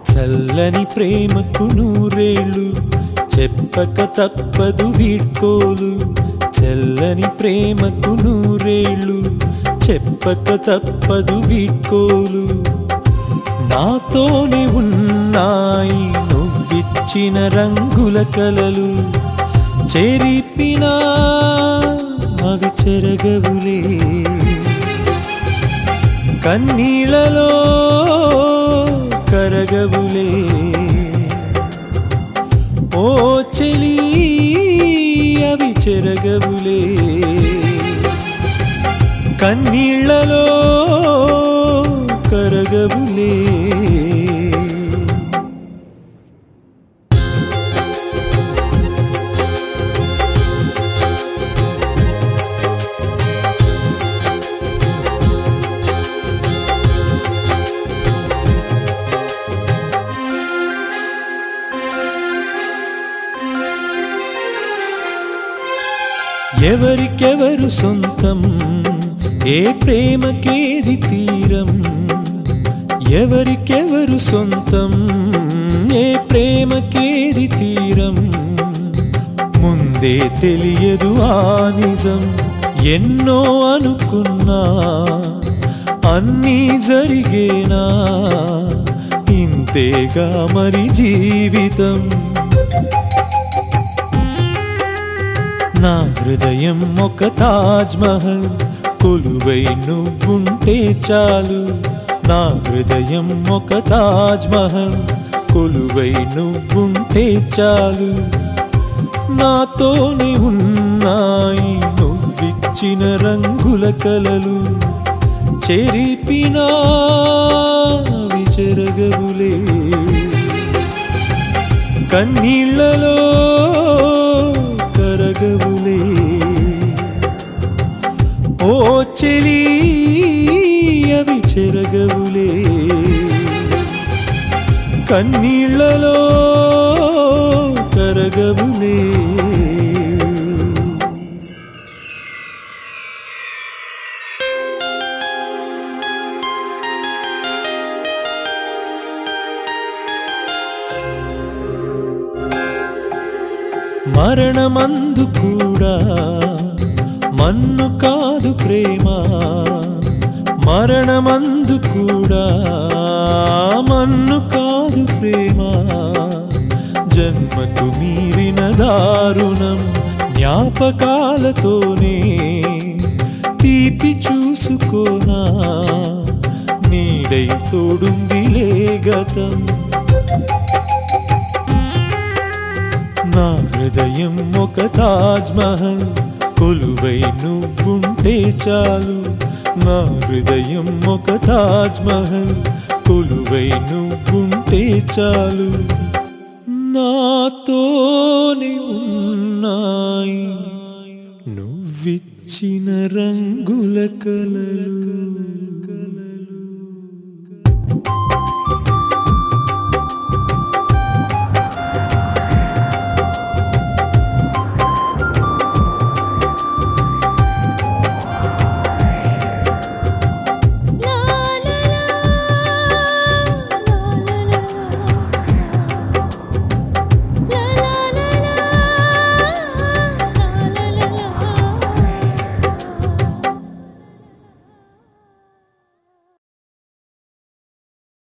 చల్లని ప్రేమకు నూరేళ్ళు చెప్పక తప్పదు వీడ్కోలు చల్లని ప్రేమకు నూరేళ్ళు చెప్పక తప్పదు వీడ్కోలు నాతోనే ఉన్నాయి నువ్విచ్చిన రంగుల కలలు చెరిపినా అవి చెరగవులే కన్నీళ్ళలో కరగవులే ఓ చెలి అవి చెరగవులే కన్నీళ్ళలో కరగవులే ఎవరికెవరు సొంతం ఏ ప్రేమకేది తీరం ఎవరికెవరు సొంతం ఏ ప్రేమకేది తీరం ముందే తెలియదు ఆ నిజం ఎన్నో అనుకున్నా అన్నీ జరిగేనా ఇంతేగా మరి జీవితం నా హృదయం ఒక తాజ్ మహల్ కొలువై నువ్వుంటే చాలు నా హృదయం ఒక తాజ్ మహల్ కొలువై నువ్వుంటే చాలు నాతోనే ఉన్నాయి నువ్విచ్చిన రంగుల కలలు చెరిపినా విచెరగవులే కన్నీళ్ళలో కరగవులే ఓ చెలి అవి చెరగవులే కన్నీళ్ళలో కరగవులే మరణమందు కూడా మన్ను కాదు ప్రేమ మరణమందు కూడా మన్ను కాదు ప్రేమ జన్మకు మీరిన దారుణం జ్ఞాపకాలతోనే తీపి చూసుకోనా నీడై తోడుందిలే గతం నా హృదయం ఒక తాజ్ మహల్ కొలువై నువ్వుంటే చాలు నా హృదయం ఒక తాజ్ మహల్ కొలువై నువ్వుంటే చాలు నాతోనే ఉన్నాయి నువ్విచ్చిన రంగుల కలలు